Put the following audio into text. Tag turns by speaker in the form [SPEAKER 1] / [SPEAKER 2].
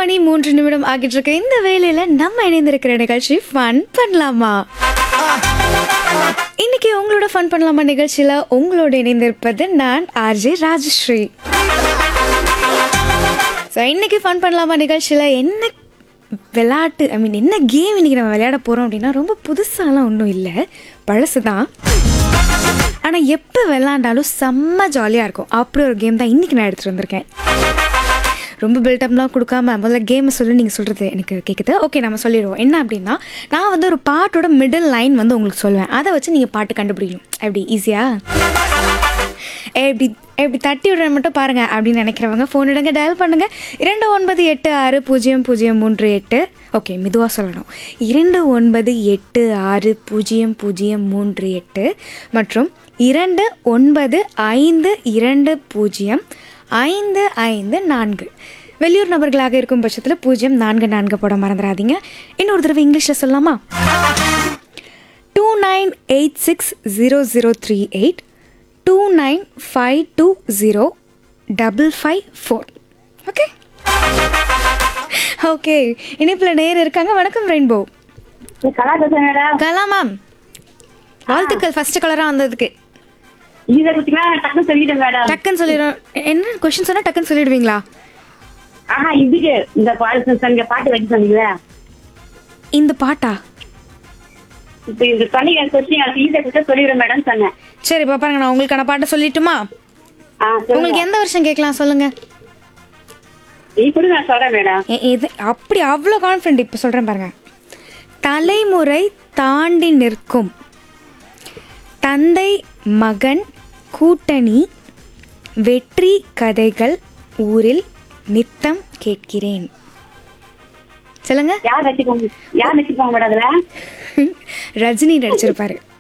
[SPEAKER 1] மணி மூன்று நிமிடம் ஆகிட்டு இருக்க இந்த வேலையில நம்ம இணைந்திருக்கிற நிகழ்ச்சி ஃபன் பண்ணலாமா இன்னைக்கு உங்களோட ஃபன் பண்ணலாமா நிகழ்ச்சியில உங்களோட இணைந்திருப்பது நான் ஆர்ஜே ராஜஸ்ரீ ஸோ இன்னைக்கு ஃபன் பண்ணலாமா நிகழ்ச்சியில் என்ன விளையாட்டு ஐ மீன் என்ன கேம் இன்னைக்கு நம்ம விளையாட போகிறோம் அப்படின்னா ரொம்ப புதுசாலாம் ஒன்றும் இல்லை பழசு தான் ஆனால் எப்போ விளாண்டாலும் செம்ம ஜாலியாக இருக்கும் அப்படி ஒரு கேம் தான் இன்றைக்கி நான் எடுத்துகிட்டு வந்திருக்கேன் ரொம்ப பில்டப்லாம் கொடுக்காம முதல்ல கேமை சொல்லி நீங்கள் சொல்கிறது எனக்கு கேட்குது ஓகே நம்ம சொல்லிடுவோம் என்ன அப்படின்னா நான் வந்து ஒரு பாட்டோட மிடில் லைன் வந்து உங்களுக்கு சொல்லுவேன் அதை வச்சு நீங்கள் பாட்டு கண்டுபிடிக்கணும் எப்படி ஈஸியாக எப்படி எப்படி தட்டி விடுறேன் மட்டும் பாருங்க அப்படின்னு நினைக்கிறவங்க ஃபோன் எடுங்க டயல் பண்ணுங்க இரண்டு ஒன்பது எட்டு ஆறு பூஜ்ஜியம் பூஜ்ஜியம் மூன்று எட்டு ஓகே மெதுவாக சொல்லணும் இரண்டு ஒன்பது எட்டு ஆறு பூஜ்ஜியம் பூஜ்ஜியம் மூன்று எட்டு மற்றும் இரண்டு ஒன்பது ஐந்து இரண்டு பூஜ்ஜியம் ஐந்து ஐந்து நான்கு வெளியூர் நபர்களாக இருக்கும் பட்சத்தில் பூஜ்ஜியம் நான்கு நான்கு போட மறந்துடாதீங்க இன்னொரு தடவை இங்கிலீஷில் சொல்லலாமா two nine eight six zero zero three eight two nine five two zero double five four okay okay இனிப்பில் நேர் இருக்காங்க வணக்கம் ரெயின்போ
[SPEAKER 2] கலா பேசுறேன் மேடம்
[SPEAKER 1] கலா மேம் வாழ்த்துக்கள் ஃபர்ஸ்ட் கலராக வந்ததுக்கு
[SPEAKER 2] இதை குத்தினா டக்குன்னு சொல்லிட்டேன் மேடம்
[SPEAKER 1] டக்குன்னு சொல்லிடுறோம் என்ன கொஷின் சொன்னால் டக்குன்னு சொல்லிடுவீங்களா
[SPEAKER 2] ஆஹா இதுக்கு இந்த பாட்டு சொன்னீங்க பாட்டு வச்சு சொன்னீங்களே
[SPEAKER 1] இந்த பாட்டா
[SPEAKER 2] இப்ப இந்த சொன்னீங்க கொஸ்டின் எனக்கு ஈஸியா கொடுத்தா சொல்லிடுறேன் மேடம் சொன்னேன்
[SPEAKER 1] சரி இப்போ பாருங்க நான் உங்களுக்கான பாட்டை சொல்லட்டுமா
[SPEAKER 2] ஆ சொல்லுங்க
[SPEAKER 1] உங்களுக்கு எந்த வருஷம் கேட்கலாம் சொல்லுங்க
[SPEAKER 2] நீ கொடுங்க நான் சொல்றேன் மேடம்
[SPEAKER 1] எ- இது அப்படி அவ்வளோ கான்ஃபிடென்ட் இப்போ சொல்கிறேன் பாருங்க தலைமுறை தாண்டி நிற்கும் தந்தை மகன் கூட்டணி வெற்றி கதைகள் ஊரில் நித்தம் கேட்கிறேன் சொல்லுங்க
[SPEAKER 2] யார் வச்சுக்கோங்க யார் வச்சுக்கோங்க மேடம் அதுல
[SPEAKER 1] ரஜினி நடிச்சிருப்பாரு